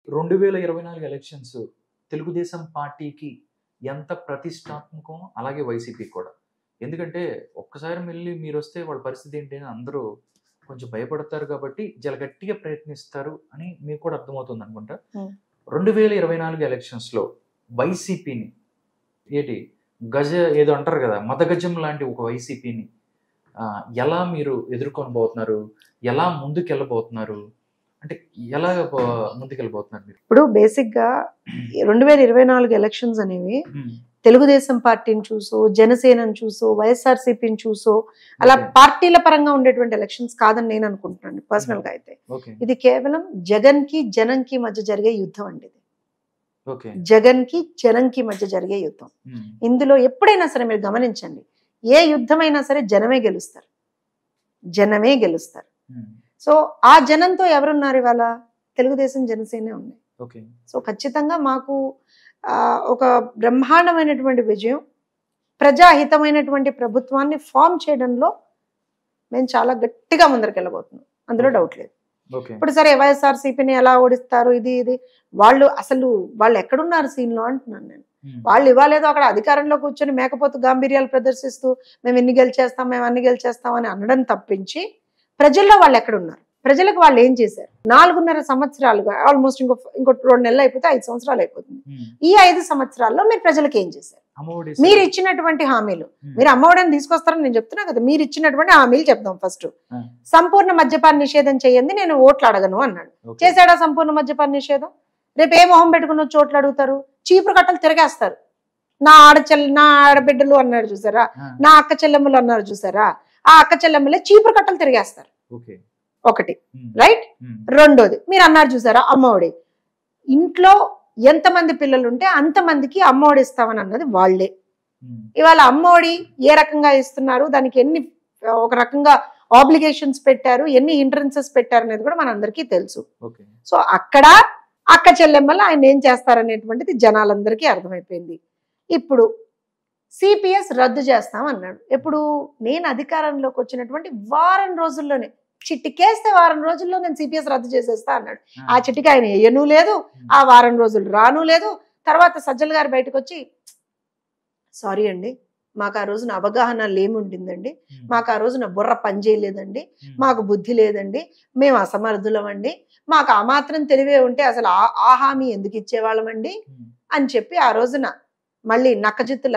రెండు వేల ఇరవై నాలుగు ఎలక్షన్స్ తెలుగుదేశం పార్టీకి ఎంత ప్రతిష్టాత్మకం అలాగే వైసీపీ కూడా ఎందుకంటే ఒక్కసారి మళ్ళీ మీరు వస్తే వాళ్ళ పరిస్థితి ఏంటి అని అందరూ కొంచెం భయపడతారు కాబట్టి చాలా గట్టిగా ప్రయత్నిస్తారు అని మీకు కూడా అర్థమవుతుంది అనుకుంటా Hmm. రెండు వేల ఇరవై నాలుగు ఎలక్షన్స్లో వైసీపీని ఏంటి గజ ఏదో అంటారు కదా మదగజం లాంటి ఒక వైసీపీని ఎలా మీరు ఎదుర్కొని పోతున్నారు ఎలా ముందుకెళ్ళబోతున్నారు అంటే ఎలా పో- ముందుకెళ్ళబోతున్నారు మీరు ఇప్పుడు బేసిక్ గా రెండు వేల ఇరవై నాలుగు ఎలక్షన్స్ అనేవి తెలుగుదేశం పార్టీని చూసో జనసేనని చూసో వైఎస్ఆర్సీపీని చూసో అలా Okay. పార్టీల పరంగా ఉండేటువంటి ఎలక్షన్స్ కాదని నేను అనుకుంటున్నాను పర్సనల్ గా అయితే ఓకే ఇది కేవలం జగన్ కి జనం కి మధ్య జరిగే యుద్ధం అండి ఇది ఓకే జగన్ కి జనం కి మధ్య జరిగే యుద్ధం ఉమ్, ఇందులో ఎప్పుడైనా సరే మీరు గమనించండి ఏ యుద్ధమైనా సరే జనమే గెలుస్తారు జనమే గెలుస్తారు ఉమ్, సో ఆ జనంతో ఎవరున్నారు ఇవాళ తెలుగుదేశం జనసేనే ఉన్నాయి ఓకే సో ఖచ్చితంగా మాకు ఆ, ఒక బ్రహ్మాండమైనటువంటి విజయం ప్రజాహితమైనటువంటి ప్రభుత్వాన్ని ఫామ్ చేయడంలో మేము చాలా గట్టిగా ముందరకెళ్ళబోతున్నాం అందులో డౌట్ లేదు ఓకే ఇప్పుడు సరే వైఎస్ఆర్సీపీని ఎలా ఓడిస్తారు ఇది ఇది వాళ్ళు అసలు వాళ్ళు ఎక్కడున్నారు సీన్లో అంటున్నాను నేను ఉమ్, వాళ్ళు ఇవ్వాలేదో అక్కడ అధికారంలో కూర్చొని మేకపోతు గాంభీర్యాలు ప్రదర్శిస్తూ మేము ఇన్ని గెలిచేస్తాం మేము అన్ని గెలిచేస్తాం అని అనడం తప్పించి ప్రజల్లో వాళ్ళు ఎక్కడున్నారు ప్రజలకు వాళ్ళు ఏం చేశారు నాలుగున్నర సంవత్సరాలుగా ఆల్మోస్ట్ ఇంకో ఇంకో రెండు నెలలు అయిపోతే ఐదు సంవత్సరాలు అయిపోతుంది ఉమ్, ఈ ఐదు సంవత్సరాల్లో మీరు ప్రజలకు ఏం చేశారు అమ్మఒడి మీరు ఇచ్చినటువంటి హామీలు ఉమ్, మీరు అమ్మఒడని తీసుకొస్తారని నేను చెప్తున్నా కదా మీరు ఇచ్చినటువంటి హామీలు చెప్దాం ఫస్ట్ ఆ. సంపూర్ణ మద్యపాన నిషేధం చేయండి నేను ఓట్లు అడగను అన్నాడు ఓకే. చేశాడా సంపూర్ణ మద్యపాన నిషేధం రేపు ఏ మొహం పెట్టుకున్న చోట్లు అడుగుతారు చీపురు కట్టలు తిరగేస్తారు నా ఆడచెల్ల నా ఆడబిడ్డలు అన్నారు చూసారా ఆ, నా అక్క చెల్లెమ్మలు అన్నారు చూసారా ఆ అక్క చెల్లెమ్మలే చీపురు కట్టలు తిరిగేస్తారు ఓకే ఒకటి ఉమ్, రైట్ ఉమ్, రెండోది మీరు అన్నారు చూసారా అమ్మఒడి ఇంట్లో ఎంతమంది పిల్లలు ఉంటే అంతమందికి అమ్మఒడి ఇస్తామని అన్నది వాళ్ళే ఉమ్, ఇవాళ అమ్మఒడి ఏ రకంగా ఇస్తున్నారు దానికి ఎన్ని ఆ, ఒక రకంగా ఆబ్లిగేషన్స్ పెట్టారు ఎన్ని హిండ్రన్సెస్ పెట్టారు అనేది కూడా మనందరికీ తెలుసు ఓకే సో అక్కడ అక్క చెల్లెమ్మలు ఆయన ఏం చేస్తారనేటువంటిది జనాలందరికీ అర్థమైపోయింది ఇప్పుడు సిపిఎస్ రద్దు చేస్తాం అన్నాడు ఎప్పుడు నేను అధికారంలోకి వచ్చినటువంటి వారం రోజుల్లోనే చిట్టికేస్తే వారం రోజుల్లో నేను సిపిఎస్ రద్దు చేసేస్తా అన్నాడు ఆ చిట్టికి ఆయన వేయను లేదు ఆ వారం రోజులు రాను లేదు తర్వాత సజ్జల గారు బయటకు వచ్చి సారీ అండి మాకు ఆ రోజున అవగాహన లేముంటుందండి ఉమ్, మాకు ఆ రోజున బుర్ర పని చేయలేదండి ఉమ్, మాకు బుద్ధి లేదండి మేము అసమర్థులమండి మాకు ఆ మాత్రం తెలివే ఉంటే అసలు ఆ- ఆ హామీ ఎందుకు ఇచ్చేవాళ్ళమండి ఉమ్, అని చెప్పి ఆ రోజున మళ్ళీ నక్కజిత్తుల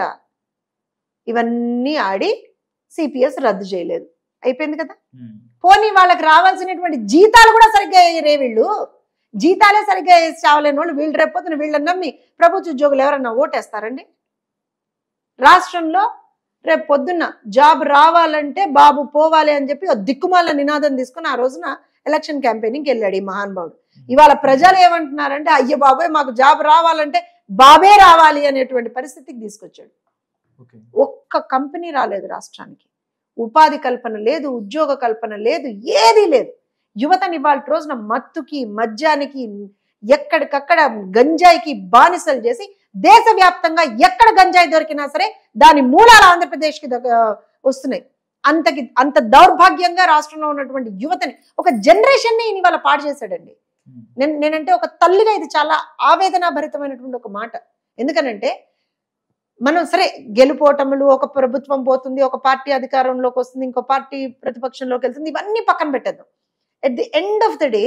ఇవన్నీ ఆడి సిపిఎస్ రద్దు చేయలేదు అయిపోయింది కదా ఉమ్, పోనీ వాళ్ళకి రావాల్సినటువంటి జీతాలు కూడా సరిగ్గా వేయరే వీళ్ళు జీతాలే సరిగ్గా వేసి చావలేని వాళ్ళు వీళ్ళు రేపొద్దున వీళ్ళని నమ్మి ప్రభుత్వ ఉద్యోగులు ఎవరన్నా ఓటేస్తారండి రాష్ట్రంలో రేపు పొద్దున్న జాబ్ రావాలంటే బాబు పోవాలి అని చెప్పి ఒక దిక్కుమాల నినాదం తీసుకుని ఆ రోజున ఎలక్షన్ క్యాంపెయినింగ్కి వెళ్ళాడు ఈ మహానుభావుడు ఇవాళ ప్రజలు ఏమంటున్నారంటే అయ్య బాబాయ్ మాకు జాబ్ రావాలంటే బాబే రావాలి అనేటువంటి పరిస్థితికి తీసుకొచ్చాడు ఓకే ఒక్క కంపెనీ రాలేదు రాష్ట్రానికి ఉపాధి కల్పన లేదు ఉద్యోగ కల్పన లేదు ఏదీ లేదు యువతని ఇవాళ రోజున మత్తుకి మద్యానికి ఎక్కడికక్కడ గంజాయికి బానిసలు చేసి దేశవ్యాప్తంగా ఎక్కడ గంజాయి దొరికినా సరే దాని మూలాలు ఆంధ్రప్రదేశ్కి దగ్గ- వస్తున్నాయి అంతకి అంత దౌర్భాగ్యంగా రాష్ట్రంలో ఉన్నటువంటి యువతని ఒక జనరేషన్ ని ఇవాళ పాడు చేశాడండి ఉమ్, నేను నేనంటే ఒక తల్లిగా ఇది చాలా ఆవేదన భరితమైనటువంటి ఒక మాట ఎందుకనంటే మనం సరే గెలుపోటములు ఒక ప్రభుత్వం పోతుంది ఒక పార్టీ అధికారంలోకి వస్తుంది ఇంకో పార్టీ ప్రతిపక్షంలోకి వెళ్తుంది ఇవన్నీ పక్కన పెట్టద్దాం at the end of the day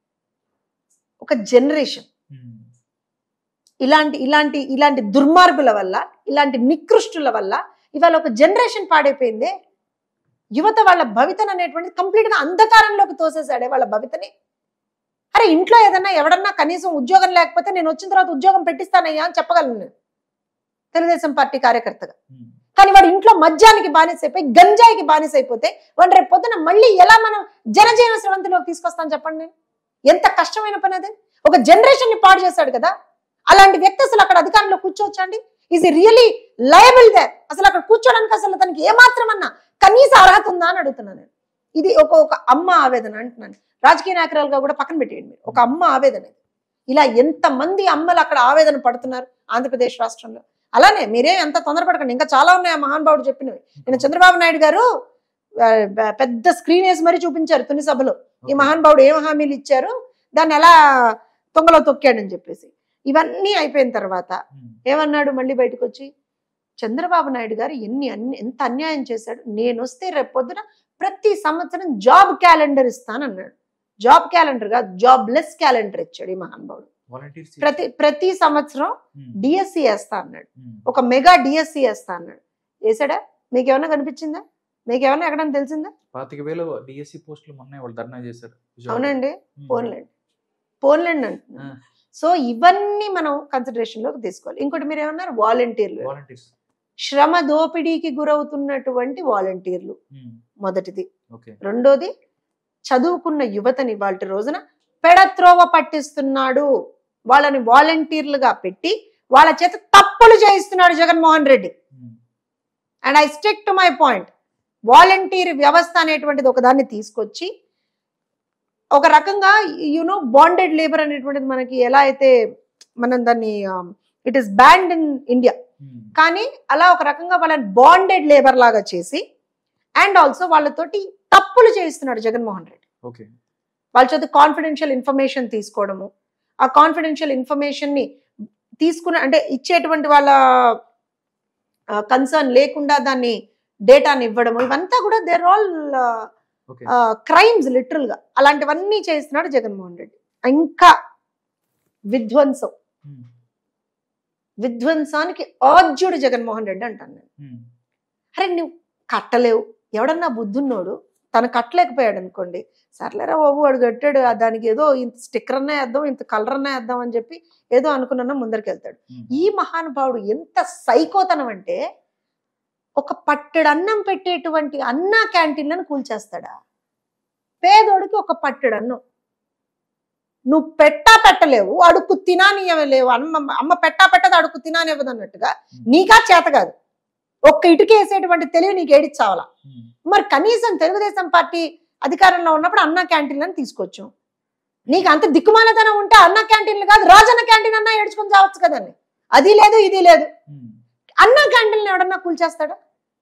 ఒక జనరేషన్ ఉమ్, ఇలాంటి ఇలాంటి ఇలాంటి దుర్మార్గుల వల్ల ఇలాంటి నికృష్టుల వల్ల ఇవాళ ఒక జనరేషన్ పాడైపోయిందే యువత వాళ్ళ భవితను అనేటువంటి కంప్లీట్ గా అంధకారంలోకి తోసేసాడే వాళ్ళ భవితని అరే ఇంట్లో ఏదన్నా ఎవడన్నా కనీసం ఉద్యోగం లేకపోతే నేను వచ్చిన తర్వాత ఉద్యోగం పెట్టిస్తానయ్యా అని చెప్పగలను నేను తెలుగుదేశం పార్టీ కార్యకర్తగా ఉమ్, కానీ వాడు ఇంట్లో మద్యానికి బానిసైపోయి గంజాయికి బానిసైపోతే వాడు రేపు పొద్దున మళ్ళీ ఎలా మనం జనజీవన స్రవంతిలోకి తీసుకొస్తాను చెప్పండి నేను ఎంత కష్టమైన పని అది ఒక జనరేషన్ ని పాడు చేశాడు కదా అలాంటి వ్యక్తి అసలు అక్కడ అధికారంలో కూర్చోవచ్చా అండి ఈజ్ రియలీ లయబుల్ దే అసలు అక్కడ కూర్చోడానికి అసలు అతనికి ఏమాత్రం అన్నా కనీస అర్హత ఉందా అని అడుగుతున్నాను నేను ఇది ఒక ఒక అమ్మ ఆవేదన అంటున్నాను రాజకీయ నాయకురాలుగా కూడా పక్కన పెట్టేయండి మీరు ఒక అమ్మ ఆవేదన ఇది. ఇలా ఎంతమంది అమ్మలు అక్కడ ఆవేదన పడుతున్నారు ఆంధ్రప్రదేశ్ రాష్ట్రంలో అలానే మీరే ఎంత తొందరపడకండి ఇంకా చాలా ఉన్నాయి ఆ మహానుభావుడు చెప్పినవి నేను చంద్రబాబు నాయుడు గారు ఆ, పెద్ద స్క్రీన్ వేసి మరీ చూపించారు తుని సభలో ఈ మహానుభావుడు ఏం హామీలు ఇచ్చారు దాన్ని ఎలా తొంగలో తొక్కాడని చెప్పేసి ఇవన్నీ అయిపోయిన తర్వాత ఉమ్, ఏమన్నాడు మళ్ళీ బయటకు వచ్చి చంద్రబాబు నాయుడు గారు ఎన్ని అన్ని ఎంత అన్యాయం చేశాడు నేను వస్తే రేపు పొద్దున ప్రతి సంవత్సరం జాబ్ క్యాలెండర్ ఇస్తానన్నాడు జాబ్ క్యాలెండర్ కాదు జాబ్ లెస్ క్యాలెండర్ ఇచ్చాడు ఈ మహానుభావుడు వాలంటీర్స్ ప్రతి ప్రతి సంవత్సరం ఉమ్, డిఎస్సి వేస్తా అన్నాడు ఉమ్, ఒక మెగా డిఎస్సి వేస్తా అన్నాడు వేసాడా మీకు ఏమైనా కనిపించిందా మీకు ఏమైనా ఎక్కడైనా తెలిసిందా పాతిక వేలు డిఎస్సి పోస్టులు మొన్న వాళ్ళు ధర్నా చేశారు విజయవాడలో. అవునండి ఉమ్, పోన్లేండి పోన్లేండి అంటున్నాను ఆ. సో ఇవన్నీ మనం కన్సిడరేషన్ లోకి తీసుకోవాలి ఇంకోటి మీరు ఏమన్నారు వాలంటీర్లు వాలంటీర్స్ శ్రమ దోపిడీకి గురవుతున్నటువంటి వాలంటీర్లు ఉమ్, మొదటిది ఓకే రెండోది చదువుకున్న యువతని వాళ్ళ రోజున పెడత్రోవ పట్టిస్తున్నాడు వాళ్ళని వాలంటీర్లుగా పెట్టి వాళ్ళ చేత తప్పులు చేయిస్తున్నాడు Jaganmohan Reddy um, and I stick to my point volunteer వ్యవస్థ అనేటువంటిది ఒకదాన్ని తీసుకొచ్చి ఒక రకంగా యునో బాండెడ్ లేబర్ అనేటువంటిది మనకి ఎలా అయితే మనం దాన్ని it is banned in India um, కానీ అలా ఒక రకంగా వాళ్ళని బాండెడ్ లేబర్ లాగా చేసి అండ్ ఆల్సో వాళ్ళతోటి తప్పులు చేయిస్తున్నాడు జగన్మోహన్ రెడ్డి ఓకే వాళ్ళ చేత కాన్ఫిడెన్షియల్ ఇన్ఫర్మేషన్ తీసుకోవడము ఆ కాన్ఫిడెన్షియల్ ఇన్ఫర్మేషన్ ని తీసుకున్న అంటే ఇచ్చేటువంటి వాళ్ళ కన్సర్న్ లేకుండా దాన్ని డేటాని ఇవ్వడము ఇవంతా కూడా there all okay crimes literal గా అలాంటివన్నీ చేస్తున్నాడు జగన్మోహన్ రెడ్డి ఇంకా విధ్వంసం ఉమ్, విధ్వంసానికి ఆద్యుడు జగన్మోహన్ రెడ్డి అంటాను నేను ఉమ్, అరే నువ్వు కట్టలేవు ఎవడన్నా బుద్ధున్నోడు తను కట్టలేకపోయాడు అనుకోండి సర్లేరా బాబు వాడు కట్టాడు ఆ దానికి ఏదో ఇంత స్టిక్కర్ అన్నా వేద్దాం ఇంత కలర్ అన్నా వేద్దాం అని చెప్పి ఏదో అనుకున్నా ముందరికి వెళ్తాడు ఉమ్, ఈ మహానుభావుడు ఎంత సైకోతనం అంటే ఒక పట్టెడు అన్నం పెట్టేటువంటి అన్నా క్యాంటీన్లను కూల్చేస్తాడా పేదోడికి ఒక పట్టెడు అన్నం నువ్వు పెట్టా పెట్టలేవు అడుక్కు తినానియలేవు అమ్మ అమ్మ పెట్టా పెట్టదు అడుక్కు తినానివ్వదు అన్నట్టుగా నీకా చేత కాదు ఒక్క ఇటుక వేసేటువంటి తెలివి నీకు ఏడిచ్చావాలా ఉమ్, మరి కనీసం తెలుగుదేశం పార్టీ అధికారంలో ఉన్నప్పుడు అన్నా క్యాంటీన్లను తీసుకొచ్చు నీకు అంత దిక్కుమాలతనం ఉంటే అన్నా క్యాంటీన్లు కాదు రాజన్న క్యాంటీన్ అన్నా ఏడ్చుకొని చావచ్చు కదండి అది లేదు ఇది లేదు ఉమ్, అన్నా క్యాంటీన్లు ఎవడన్నా కూల్చేస్తాడా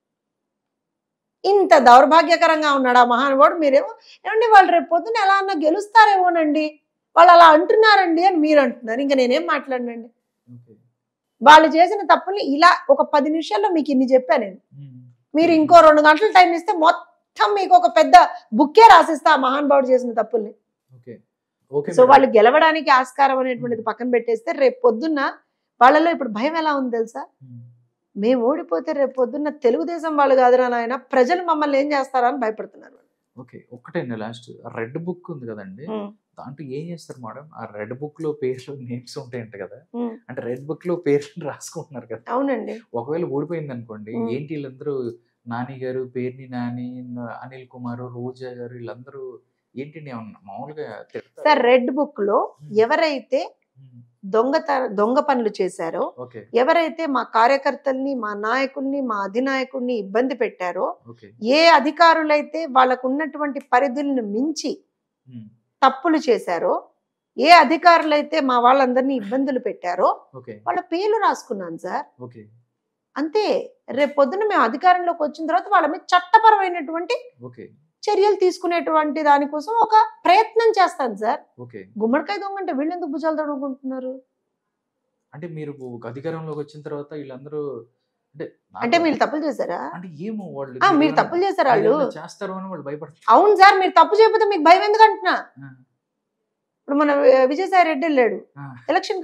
ఇంత దౌర్భాగ్యకరంగా ఉన్నాడు ఆ మహానుభావుడు మీరేమో ఏమండి వాళ్ళు రేపు పొద్దున ఎలా అన్నా గెలుస్తారేమోనండి వాళ్ళు అలా అంటున్నారండి అని మీరు అంటున్నారు ఇంకా నేనేం మాట్లాడినండి ఓకే వాళ్ళు చేసిన తప్పుల్ని ఇలా ఒక పది నిమిషాల్లో మీకు ఇన్ని చెప్పాను నేను ఉమ్, మీరు ఇంకో రెండు గంటల టైం ఇస్తే మొత్తం మీకు ఒక పెద్ద బుక్కే రాసిస్తా ఆ మహానుభావుడు చేసిన తప్పుల్ని ఓకే ఓకే సో మేడం. వాళ్ళు గెలవడానికి ఆస్కారం అనేటువంటిది పక్కన పెట్టేస్తే రేపు పొద్దున్న వాళ్ళలో ఇప్పుడు భయం ఎలా ఉంది తెలుసా ఉమ్, మేము ఓడిపోతే రేపు పొద్దున్న తెలుగుదేశం వాళ్ళు కాదురా నాయన ప్రజలు మమ్మల్ని ఏం చేస్తారా అని భయపడుతున్నారు ఓకే ఒక్కటండి లాస్ట్ రెడ్ బుక్ ఉంది కదండి దాంట్లో ఏం చేస్తారు మేడం ఆ రెడ్ బుక్ లో పేర్లు నేమ్స్ ఉంటాయంట కదా ఉమ్. అంటే రెడ్ బుక్ లో పేర్లు రాసుకుంటున్నారు కదా అవునండి ఒకవేళ ఓడిపోయింది అనుకోండి ఉమ్. ఏంటి వీళ్ళందరూ నాని గారు పేర్ని నాని న- అనిల్ కుమార్ రోజా గారు వీళ్ళందరూ ఏంటి ఏమన్నా మామూలుగా తిడతారా? సార్ రెడ్ బుక్ లో ఉమ్, ఎవరైతే ఉమ్, దొంగత దొంగ పనులు చేశారో ఓకే ఎవరైతే మా కార్యకర్తల్ని మా నాయకుల్ని మా అధినాయకుడిని ఇబ్బంది పెట్టారో ఓకే ఏ అధికారులైతే వాళ్ళకు ఉన్నటువంటి పరిధులను మించి ఉమ్, తప్పులు చేశారో ఏ అధికారులైతే మా వాళ్ళందరినీ ఇబ్బందులు పెట్టారో ఓకే వాళ్ళ పేర్లు రాసుకున్నాను సార్ ఓకే అంతే రేపు పొద్దున్న మేము అధికారంలోకి వచ్చిన తర్వాత వాళ్ళ మీద చట్టపరమైనటువంటి ఓకే చర్యలు తీసుకునేటువంటి దానికోసం ఒక ప్రయత్నం చేస్తాను సార్ ఓకే గుమ్మడికాయ దొంగ అంటే వీళ్ళు ఎందుకు భుజాలు తడుముకుంటున్నారు అంటే మీరు ఒక అధికారంలోకి వచ్చిన తర్వాత వీళ్ళందరూ అంటే నాకు- అంటే మీరు తప్పులు చేశారా అంటే ఏమో వాళ్ళు ఆ, మీరు తప్పులు చేశారు వాళ్ళు ఏమైనా చేస్తారు అని వాళ్ళు భయపడతారు అవును సార్ మీరు తప్పు చేయకపోతే మీకు భయం ఎందుకు అంటున్నా ఆ, ఇప్పుడు మన వి- విజయసాయి రెడ్డి వెళ్ళాడు ఆ, election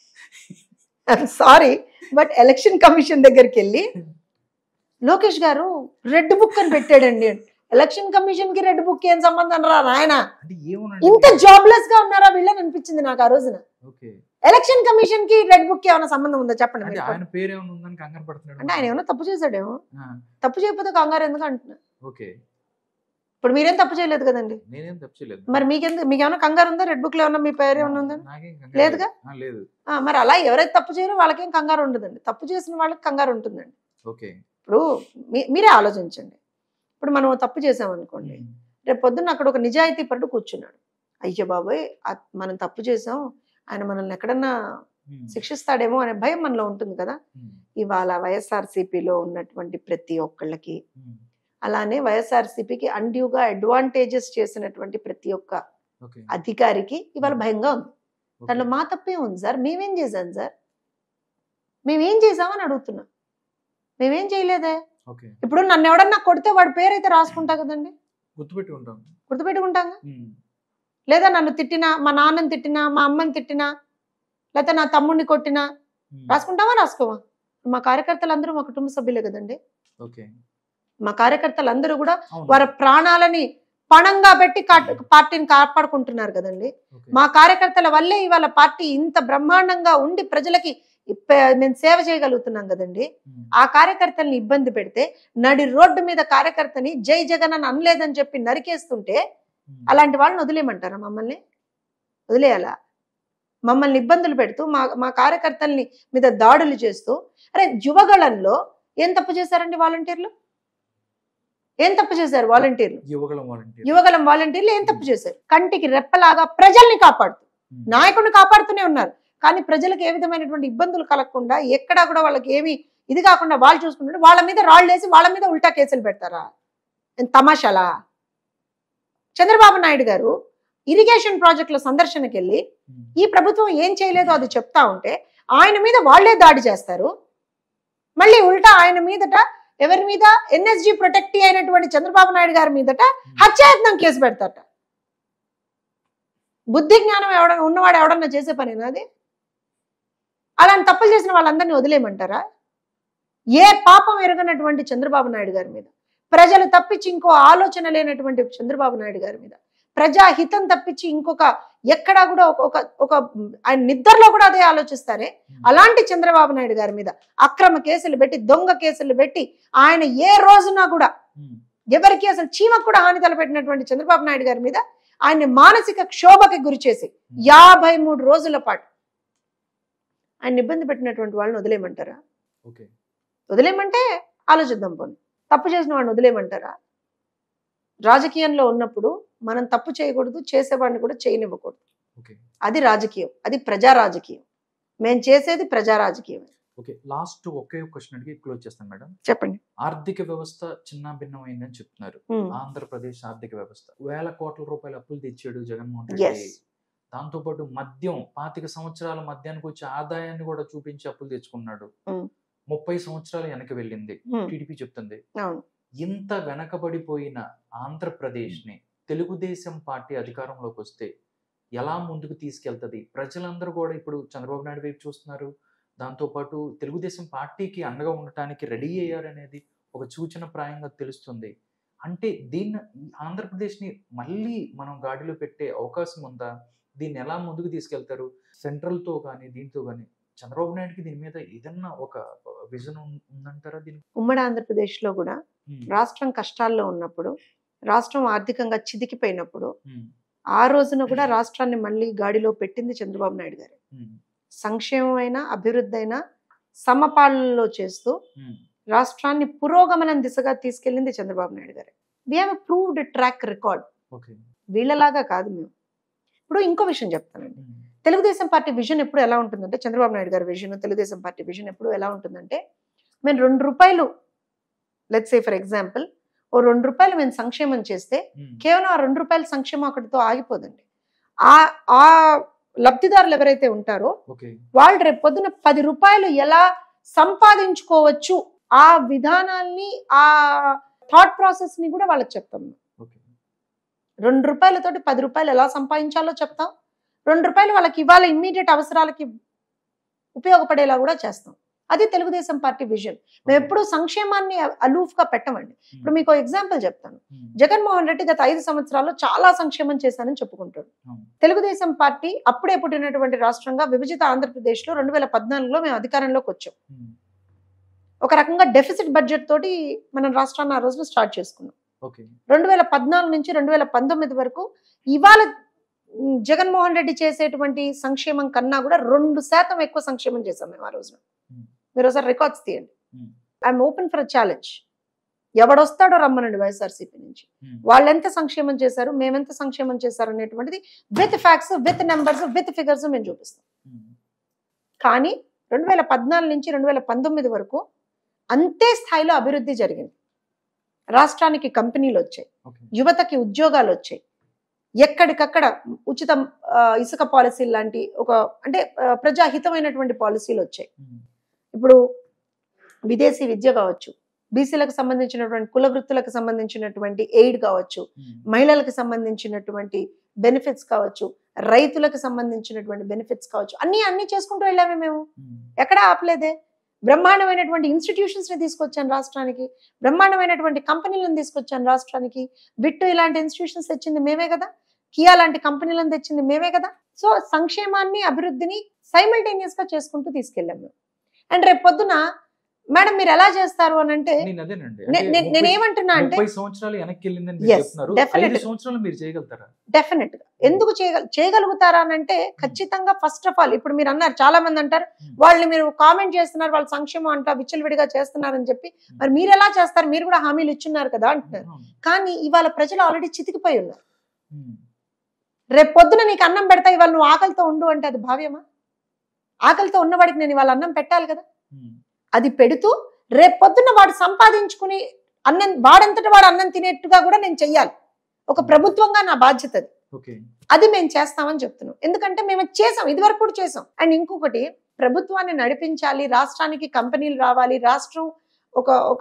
sorry but election commission దగ్గరికి వెళ్ళి లోకేష్ గారు రెడ్ బుక్ అని పెట్టాడండి ఎలక్షన్ కమిషన్ కి రెడ్ బుక్ ఏం సంబంధం రా నాయన అంటే ఏమోనండి ఇంత జాబ్లెస్ గా ఉన్నారా వీళ్ళని అనిపించింది నాకు ఆ రోజున ఓకే ఎలక్షన్ కమిషన్ కి రెడ్ బుక్ ఏమైనా సంబంధం ఉందా చెప్పండి అంటే మీరు. ఆయన పేరు ఏమైనా ఉందని కంగారు పడుతున్నాడు అంటే ఆయన ఏమైనా తప్పు చేశాడేమో ఆ, తప్పు చేయకపోతే కంగారు ఎందుకు అంటున్నా ఓకే ఇప్పుడు మీరేం తప్పు చేయలేదు కదండి నేనేం తప్పు చేయలేదు మరి మీకెందుకు మీకు ఏమైనా కంగారు ఉందా రెడ్ బుక్ లో ఏమన్నా మీ పేరు ఏమైనా ఉందా నాకేం కంగారు లేదుగా? ఆ, లేదు ఆ, మరి అలా ఎవరైతే తప్పు చేయరో వాళ్ళకేం కంగారు ఉండదండి తప్పు చేసిన వాళ్ళకి కంగారు ఉంటుందండి ఓకే ఇప్పుడు మీ- మీరే ఆలోచించండి ఇప్పుడు మనం తప్పు చేసామనుకోండి ఉమ్, రేపు పొద్దున్న అక్కడ ఒక నిజాయితీ పరుడు కూర్చున్నాడు అయ్యో బాబోయ్ ఆ- మనం తప్పు చేసాం ఆయన మనల్ని ఎక్కడన్నా ఉమ్, శిక్షిస్తాడేమో అనే భయం మనలో ఉంటుంది కదా ఉమ్, ఇవాళ వైఎస్ఆర్సీపీలో ఉన్నటువంటి ప్రతి ఒక్కళ్ళకి ఉమ్, అలానే వైఎస్ఆర్సీపీకి అన్డ్యూగా అడ్వాంటేజెస్ చేసినటువంటి ప్రతి ఒక్క ఓకే అధికారికి ఇవాళ భయంగా ఉంది ఓకే. దాంట్లో మా తప్పే ఉంది సార్ మేమేం చేశాం సార్ మేమేం చేసామని అడుగుతున్నా మేమేం చేయలేదే ఓకే ఇప్పుడు నన్ను ఎవడన్నా కొడితే వాడి పేరైతే రాసుకుంటా కదండి గుర్తుపెట్టి ఉంటాం గుర్తుపెట్టుకుంటాగా ఉమ్. లేదా నన్ను తిట్టినా మా నాన్నని తిట్టినా మా అమ్మని తిట్టినా లేకపోతే నా తమ్ముడిని కొట్టినా ఉమ్. రాసుకుంటావా రాసుకోవా మా కార్యకర్తలు అందరూ మా కుటుంబ సభ్యులే కదండి ఓకే మా కార్యకర్తలు అందరూ కూడా అవును. వారి ప్రాణాలని పణంగా పెట్టి కా- పార్టీని కాపాడుకుంటున్నారు కదండి ఓకే. మా కార్యకర్తల వల్లే ఇవాళ పార్టీ ఇంత బ్రహ్మాండంగా ఉండి ప్రజలకి ఇప్ప- మేము సేవ చేయగలుగుతున్నాం కదండి ఉమ్. ఆ కార్యకర్తల్ని ఇబ్బంది పెడితే నడి రోడ్డు మీద కార్యకర్తని జై జగన్ అని అనలేదని చెప్పి నరికేస్తుంటే ఉమ్. అలాంటి వాళ్ళని వదిలేయమంటారా మమ్మల్ని వదిలేయాలా మమ్మల్ని ఇబ్బందులు పెడుతూ మా మా కార్యకర్తల్ని మీద దాడులు చేస్తూ అరే యువగళంలో ఏం తప్పు చేశారండి వాలంటీర్లు ఏం తప్పు చేశారు వాలంటీర్లు యువగలం వాలంటీర్ యువగలం వాలంటీర్లు ఏం తప్పు చేశారు కంటికి రెప్పలాగా ప్రజల్ని కాపాడుతూ ఉమ్. నాయకుడిని కాపాడుతూనే ఉన్నారు కానీ ప్రజలకు ఏ విధమైనటువంటి ఇబ్బందులు కలగకుండా ఎక్కడా కూడా వాళ్ళకి ఏమి ఇది కాకుండా వాళ్ళు చూసుకుంటుంటే వాళ్ళ మీద రాళ్ళు వేసి వాళ్ళ మీద ఉల్టా కేసులు పెడతారా ఏం తమాషాలా చంద్రబాబు నాయుడు గారు ఇరిగేషన్ ప్రాజెక్టుల సందర్శనకి వెళ్ళి ఉమ్. ఈ ప్రభుత్వం ఏం చేయలేదో అది చెప్తా ఉంటే ఆయన మీద వాళ్ళే దాడి చేస్తారు మళ్ళీ ఉల్టా ఆయన మీదట ఎవరి మీద ఎన్ఎస్జి ప్రొటెక్టీ అయినటువంటి చంద్రబాబు నాయుడు గారి మీదట హత్యాయత్నం కేసు పెడతారట బుద్ధి జ్ఞానం ఎవడ ఉన్నవాడు ఎవడన్నా చేసే పనేనా అది అలాంటి తప్పులు చేసిన వాళ్ళందరినీ వదిలేయమంటారా ఏ పాపం ఎరగనటువంటి చంద్రబాబు నాయుడు గారి మీద ప్రజలు తప్పించి ఇంకో ఆలోచన లేనటువంటి చంద్రబాబు నాయుడు గారి మీద ప్రజాహితం తప్పించి ఇంకొక ఎక్కడా కూడా ఒక ఒక ఒక ఆయన నిద్రలో కూడా అదే ఆలోచిస్తారే అలాంటి చంద్రబాబు నాయుడు గారి మీద అక్రమ కేసులు పెట్టి దొంగ కేసులు పెట్టి ఆయన ఏ రోజున కూడా ఉమ్. ఎవరికి అసలు చీమకు కూడా హాని తలపెట్టినటువంటి చంద్రబాబు నాయుడు గారి మీద ఆయన్ని మానసిక క్షోభకి గురి చేసి యాభై మూడు రోజుల పాటు ఆయన ఇబ్బంది పెట్టినటువంటి వాళ్ళని వదిలేయమంటారా ఓకే వదిలేయమంటే ఆలోచిద్దాం పోనీ తప్పు చేసిన వాడిని వదిలేయమంటారా రాజకీయంలో ఉన్నప్పుడు మనం తప్పు చేయకూడదు చేసేవాడిని కూడా చేయనివ్వకూడదు ఓకే అది రాజకీయం అది ప్రజా రాజకీయం మేము చేసేది ప్రజా రాజకీయం ఓకే లాస్ట్ ఒకే క్వశ్చన్ అడిగి క్లోజ్ చేస్తాను మేడం చెప్పండి ఆర్థిక వ్యవస్థ చిన్న భిన్నమైందని చెప్తున్నారు ఉమ్. ఆంధ్రప్రదేశ్ ఆర్థిక వ్యవస్థ వేల కోట్ల రూపాయల అప్పులు తెచ్చాడు జగన్మోహన్ Yes. రెడ్డి దాంతోపాటు మద్యం పాతిక సంవత్సరాల మద్యానికి వచ్చే ఆదాయాన్ని కూడా చూపించి అప్పులు తెచ్చుకున్నాడు ఉమ్. ముప్పై సంవత్సరాలు వెనక్కి వెళ్ళింది ఉమ్. టీడీపీ చెప్తుంది అవును ఇంత వెనకబడిపోయిన ఆంధ్రప్రదేశ్ ని తెలుగుదేశం పార్టీ అధికారంలోకి వస్తే ఎలా ముందుకు తీసుకెళ్తది ప్రజలందరూ కూడా ఇప్పుడు చంద్రబాబు నాయుడు వైపు చూస్తున్నారు దాంతోపాటు తెలుగుదేశం పార్టీకి అండగా ఉండటానికి రెడీ అయ్యారనేది ఒక సూచన ప్రాయంగా తెలుస్తుంది అంటే దీన్ని ఆంధ్రప్రదేశ్ని మళ్ళీ మనం గాడిలో పెట్టే అవకాశం ఉందా దీన్ని ఎలా ముందుకు తీసుకెళ్తారు సెంట్రల్తో కానీ దీంతో కానీ చంద్రబాబు నాయుడుకి దీని మీద ఏదన్నా ఒక విజన్ ఉందంటారా దీని ఉమ్మడి ఆంధ్రప్రదేశ్లో కూడా రాష్ట్రం కష్టాల్లో ఉన్నప్పుడు రాష్ట్రం ఆర్థికంగా చితికిపోయినప్పుడు ఆ రోజున కూడా రాష్ట్రాన్ని మళ్ళీ గాడిలో పెట్టింది చంద్రబాబు నాయుడు గారు సంక్షేమం అయినా అభివృద్ధి అయినా సమపాలనలో చేస్తూ రాష్ట్రాన్ని పురోగమనం దిశగా తీసుకెళ్ళింది Chandrababu Naidu garu we have proved track record okay వీళ్ళలాగా కాదు మేము ఇప్పుడు ఇంకో విషయం చెప్తానండి తెలుగుదేశం పార్టీ విజన్ ఎప్పుడు ఎలా ఉంటుందంటే చంద్రబాబు నాయుడు గారి విజన్ తెలుగుదేశం పార్టీ విజన్ ఎప్పుడు ఎలా ఉంటుందంటే మేము రెండు రూపాయలు లెట్స్ సే ఫర్ ఎగ్జాంపుల్ ఓ రెండు రూపాయలు మేము సంక్షేమం చేస్తే కేవలం ఆ రెండు రూపాయల సంక్షేమం అక్కడితో ఆగిపోదండి ఆ ఆ లబ్ధిదారులు ఎవరైతే ఉంటారో ఓకే వాళ్ళు రేపు పొద్దున పది రూపాయలు ఎలా సంపాదించుకోవచ్చు ఆ విధానాల్ని ఆ థాట్ ప్రాసెస్ ని కూడా వాళ్ళకి చెప్తాం మేము. ఓకే రెండు రూపాయలతోటి పది రూపాయలు ఎలా సంపాదించాలో చెప్తాం రెండు రూపాయలు వాళ్ళకి ఇవాళ ఇమ్మీడియట్ అవసరాలకి ఉపయోగపడేలా కూడా చేస్తాం అది తెలుగుదేశం పార్టీ విజన్ మేము ఎప్పుడు సంక్షేమాన్ని అలూఫ్ గా పెట్టమండి ఇప్పుడు మీకు ఎగ్జాంపుల్ చెప్తాను జగన్మోహన్ రెడ్డి గత ఐదు సంవత్సరాల్లో చాలా సంక్షేమం చేశానని చెప్పుకుంటాడు అవును. తెలుగుదేశం పార్టీ అప్పుడే పుట్టినటువంటి రాష్ట్రంగా విభజిత ఆంధ్రప్రదేశ్ లో రెండు వేల పద్నాలుగులో మేము అధికారంలోకి వచ్చాం ఒక రకంగా డెఫిసిట్ బడ్జెట్ తోటి మనం రాష్ట్రాన్ని ఆ రోజున స్టార్ట్ చేసుకున్నాం ఓకే రెండు వేల పద్నాలుగు నుంచి రెండు వేల పంతొమ్మిది వరకు ఇవాళ ఉమ్, జగన్మోహన్ రెడ్డి చేసేటువంటి సంక్షేమం కన్నా కూడా రెండు శాతం ఎక్కువ సంక్షేమం చేశాం మేము ఆ రోజున Hmm. మీరు ఒకసారి రికార్డ్స్ తీయండి Hmm. I'm open for challenge ఎవడొస్తాడో రమ్మనండి వైఎస్ఆర్సీపీ నుంచి వాళ్ళు ఎంత సంక్షేమం చేశారు మేమెంత సంక్షేమం చేశారు అనేటువంటిది with facts with numbers with figures మేము చూపిస్తాం కానీ రెండు వేల పద్నాలుగు నుంచి రెండు వేల పంతొమ్మిది వరకు అంతే స్థాయిలో అభివృద్ధి జరిగింది రాష్ట్రానికి కంపెనీలు వచ్చాయి ఓకే యువతకి ఉద్యోగాలు వచ్చాయి ఎక్కడికక్కడ ఉచిత ఆ, ఇసుక పాలసీలు లాంటి ఒక అంటే ఆ, ప్రజాహితమైనటువంటి పాలసీలు వచ్చాయి ఉమ్, ఇప్పుడు విదేశీ విద్య కావచ్చు బీసీలకు సంబంధించినటువంటి కుల వృత్తులకు సంబంధించినటువంటి ఎయిడ్ కావచ్చు ఉమ్, మహిళలకు సంబంధించినటువంటి బెనిఫిట్స్ కావచ్చు రైతులకు సంబంధించినటువంటి బెనిఫిట్స్ కావచ్చు అన్ని అన్ని చేసుకుంటూ వెళ్ళామే మేము ఉమ్, ఎక్కడ ఆపలేదే బ్రహ్మాండమైనటువంటి ఇన్స్టిట్యూషన్స్ ని తీసుకొచ్చాను రాష్ట్రానికి బ్రహ్మాండమైనటువంటి కంపెనీలను తీసుకొచ్చాను రాష్ట్రానికి విట్టు ఇలాంటి ఇన్స్టిట్యూషన్స్ తెచ్చింది మేమే కదా కియా లాంటి కంపెనీలను తెచ్చింది మేమే కదా సో సంక్షేమాన్ని అభివృద్ధిని సైమల్టేనియస్ గా చేసుకుంటూ తీసుకెళ్ళాం మేము అండ్ రేపు పొద్దున మేడం మీరు ఎలా చేస్తారు అని అంటే నేను అదేనండి నే- అంటే నే- ముప్పై- నేనేమంటున్నా అంటే ముప్పై సంవత్సరాలు వెనక్కి వెళ్ళిందని మీరు Yes, చెప్తున్నారు definitely. ఐదు సంవత్సరాలు మీరు చేయగలుగుతారా డెఫినెట్ గా ఎందుకు చేయగల చేయగలుగుతారా అని అంటే ఖచ్చితంగా ఫస్ట్ ఆఫ్ ఆల్ ఇప్పుడు మీరు అన్నారు చాలా మంది అంటారు Hmm. వాళ్ళని మీరు కామెంట్ చేస్తున్నారు వాళ్ళ సంక్షేమం అంట విచ్చలవిడిగా చేస్తున్నారని చెప్పి మరి మీరు ఎలా చేస్తారు మీరు కూడా హామీలు ఇచ్చున్నారు కదా అంటున్నారు అవును. కానీ ఇవాళ ప్రజలు ఆల్రెడీ చితికిపోయి ఉన్నారు ఉమ్, రేపు పొద్దున నీకు అన్నం పెడతా ఇవాళ నువ్వు ఆకలితో ఉండు అంటే అది భావ్యమా ఆకలితో ఉన్నవాడికి నేను ఇవాళ అన్నం పెట్టాలి కదా ఉమ్, అది పెడుతూ రేపు పొద్దున్న వాడు సంపాదించుకుని అన్నం వాడంతట వాడు అన్నం తినేట్టుగా కూడా నేను చెయ్యాలి ఒక ప్రభుత్వంగా నా బాధ్యత అది ఓకే అది మేము చేస్తామని చెప్తున్నాం ఎందుకంటే మేము అది చేసాం ఇది వరకు కూడా చేసాం అండ్ ఇంకొకటి ప్రభుత్వాన్ని నడిపించాలి రాష్ట్రానికి కంపెనీలు రావాలి రాష్ట్రం ఒక ఒక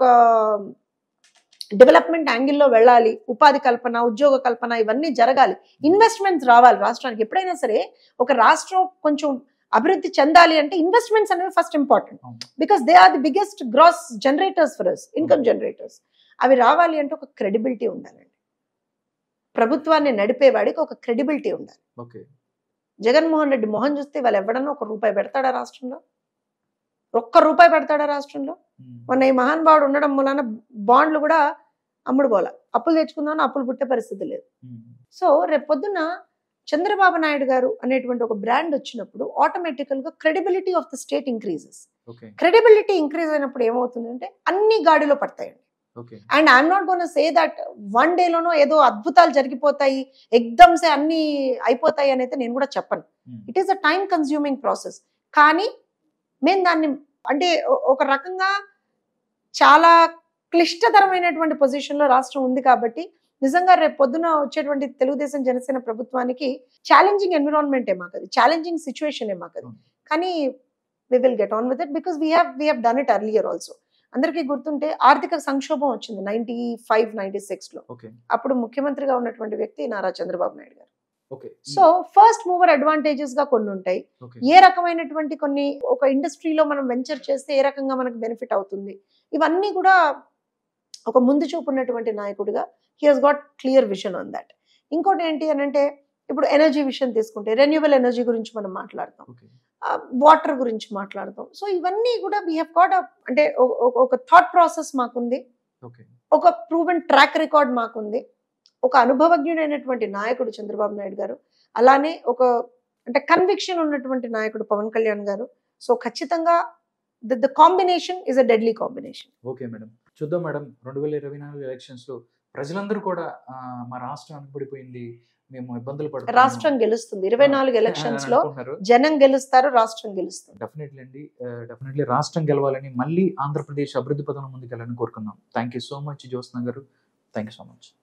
డెవలప్మెంట్ యాంగిల్లో వెళ్ళాలి ఉపాధి కల్పన ఉద్యోగ కల్పన ఇవన్నీ జరగాలి ఇన్వెస్ట్మెంట్స్ రావాలి రాష్ట్రానికి ఎప్పుడైనా సరే ఒక రాష్ట్రం కొంచెం అభివృద్ధి చెందాలి అంటే ఇన్వెస్ట్మెంట్స్ అనేవి ఫస్ట్ ఇంపార్టెంట్ అవును. Because they are the biggest gross generators for us income generators అవి రావాలి అంటే ఒక క్రెడిబిలిటీ ఉండాలండి ప్రభుత్వాన్ని నడిపేవాడికి ఒక క్రెడిబిలిటీ ఉండాలి ఓకే జగన్మోహన్ రెడ్డి మొహం చూస్తే వాళ్ళు ఎవడన్నా ఒక రూపాయి పెడతాడా రాష్ట్రంలో ఒక్క రూపాయి పెడతాడా రాష్ట్రంలో ఉమ్, మొన్న ఈ మహానుభావుడు ఉండడం వలన బాండ్లు కూడా అమ్ముడు పోల అప్పులు తెచ్చుకుందామని అప్పులు పుట్టే పరిస్థితి లేదు ఉమ్, సో రేపు పొద్దున్న చంద్రబాబు నాయుడు గారు అనేటువంటి ఒక బ్రాండ్ వచ్చినప్పుడు ఆటోమేటికల్ గా credibility of the state increases okay credibility increase అయినప్పుడు ఏమవుతుందంటే అన్ని గాడిలో పడతాయండి okay and I'm not gonna say that one డేలోనో ఏదో అద్భుతాలు జరిగిపోతాయి ఎగ్దమ్సే అన్ని అయిపోతాయి అని అయితే నేను కూడా చెప్పను um, it is a time consuming process కానీ మేము దాన్ని అంటే ఒ- ఒక రకంగా చాలా క్లిష్టతరమైనటువంటి పొజిషన్లో రాష్ట్రం ఉంది కాబట్టి నిజంగా రేపు పొద్దున వచ్చేటువంటి తెలుగుదేశం జనసేన ప్రభుత్వానికి ఛాలెంజింగ్ ఎన్విరాన్మెంటే మాకు అది ఛాలెంజింగ్ సిచ్యువేషన్ మాకు అది అవును. కానీ we will get on with it because we have we have done it earlier also అందరికీ గుర్తుంటే ఆర్థిక సంక్షోభం వచ్చింది నైన్టీ ఫైవ్ నైన్టీ సిక్స్లో ఓకే అప్పుడు ముఖ్యమంత్రిగా ఉన్నటువంటి వ్యక్తి Nara Chandrababu Naidu garu okay so first mover advantages గా కొన్ని ఉంటాయి ఓకే ఏ రకమైనటువంటి కొన్ని ఒక ఇండస్ట్రీలో మనం వెంచర్ చేస్తే ఏ రకంగా మనకు బెనిఫిట్ అవుతుంది ఇవన్నీ కూడా ఒక ముందు చూపు ఉన్నటువంటి నాయకుడిగా he has got clear vision on that ఇంకోటి ఏంటి అని అంటే ఇప్పుడు ఎనర్జీ విషయం తీసుకుంటే రెన్యూబుల్ ఎనర్జీ గురించి మనం మాట్లాడతాం ఓకే వాటర్ గురించి మాట్లాడతాం సో ఇవన్నీ కూడా వీ హ్యావ్ గాట్ అంటే ఒక- ఒక- ఒక థాట్ ప్రాసెస్ మాకుంది ఓకే ఒక ప్రూవెన్ ట్రాక్ రికార్డ్ మాకుంది ఒక అనుభవజ్ఞుడైనటువంటి నాయకుడు చంద్రబాబు నాయుడు గారు అలానే ఒక అంటే కన్విక్షన్ ఉన్నటువంటి నాయకుడు పవన్ కళ్యాణ్ గారు సో ఖచ్చితంగా the the combination is a deadly combination okay madam చూద్దాం మేడం రెండు వేల ఇరవై నాలుగు ఎలక్షన్స్ లో ప్రజలందరూ కూడా ఆ, మా రాష్ట్రం వెనకబడిపోయింది మేము ఇబ్బందులు పడుతున్నాము రాష్ట్రం గెలుస్తుంది ఇరవై నాలుగు ఎలక్షన్స్ లో అనుకుంటున్నారు జనం గెలుస్తారు రాష్ట్రం గెలుస్తుంది డెఫినెట్లీ అండి డెఫినెట్లీ రాష్ట్రం గెలవాలని మళ్ళీ ఆంధ్రప్రదేశ్ అభివృద్ధి పథంలో ముందుకెళ్ళాలని కోరుకుందాం thank you so much Jyotsna garu thank you so much